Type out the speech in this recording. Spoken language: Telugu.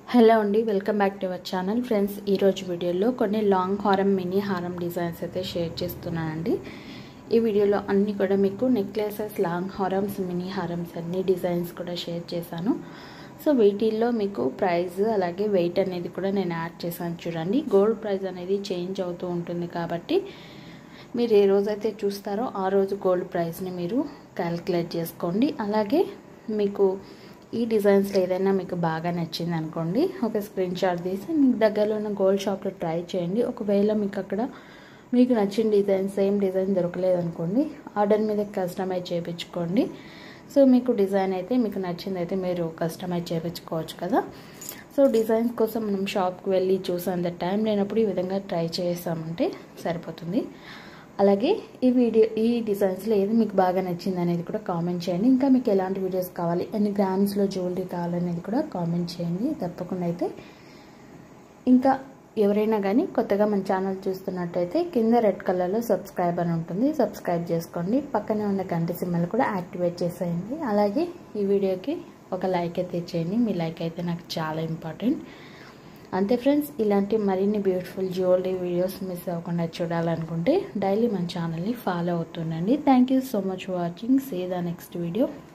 హలో అండి welcome back to our channel friends ఈరోజు వీడియోలో కొన్ని లాంగ్ హారం మినీ హారం డిజైన్స్ అయితే షేర్ చేస్తున్నానండి ఈ వీడియోలో అన్నీ కూడా మీకు నెక్లెసెస్ లాంగ్ హారమ్స్ మినీ హారమ్స్ అన్ని డిజైన్స్ కూడా షేర్ చేశాను సో వీటిల్లో మీకు ప్రైస్ అలాగే వెయిట్ అనేది కూడా నేను యాడ్ చేశాను చూడండి గోల్డ్ ప్రైస్ అనేది చేంజ్ అవుతూ ఉంటుంది కాబట్టి మీరు ఏ రోజైతే చూస్తారో ఆ రోజు గోల్డ్ ప్రైస్ని మీరు క్యాలిక్యులేట్ చేసుకోండి అలాగే మీకు ఈ డిజైన్స్లో ఏదైనా మీకు బాగా నచ్చింది అనుకోండి ఒక స్క్రీన్ షాట్ తీసి మీకు దగ్గరలో ఉన్న గోల్డ్ షాప్లో ట్రై చేయండి ఒకవేళ మీకు అక్కడ మీకు నచ్చిన డిజైన్ సేమ్ డిజైన్ దొరకలేదు అనుకోండి ఆర్డర్ మీద కస్టమైజ్ చేయించుకోండి సో మీకు డిజైన్ అయితే మీకు నచ్చింది అయితే మీరు కస్టమైజ్ చేయించుకోవచ్చు కదా సో డిజైన్స్ కోసం మనం షాప్కి వెళ్ళి చూసేంత టైం లేనప్పుడు ఈ విధంగా ట్రై చేసామంటే సరిపోతుంది అలాగే ఈ వీడియో ఈ డిజైన్స్లో ఏది మీకు బాగా నచ్చింది అనేది కూడా కామెంట్ చేయండి ఇంకా మీకు ఎలాంటి వీడియోస్ కావాలి ఎన్ని గ్రామ్స్లో జ్యువెలరీ కావాలనేది కూడా కామెంట్ చేయండి తప్పకుండా అయితే ఇంకా ఎవరైనా కానీ కొత్తగా మన ఛానల్ చూస్తున్నట్టయితే కింద రెడ్ కలర్లో సబ్స్క్రైబ్ అని ఉంటుంది సబ్స్క్రైబ్ చేసుకోండి పక్కనే ఉన్న గంట సింబల్ కూడా యాక్టివేట్ చేసేయండి అలాగే ఈ వీడియోకి ఒక లైక్ అయితే ఇచ్చేయండి మీ లైక్ అయితే నాకు చాలా ఇంపార్టెంట్ అంతే ఫ్రెండ్స్ ఇలాంటి మరిన్ని బ్యూటిఫుల్ జ్యువెలరీ వీడియోస్ మిస్ అవ్వకుండా చూడాలనుకుంటే డైలీ మన ఛానల్ని ఫాలో అవుతుండండి thank you so much watching see the next video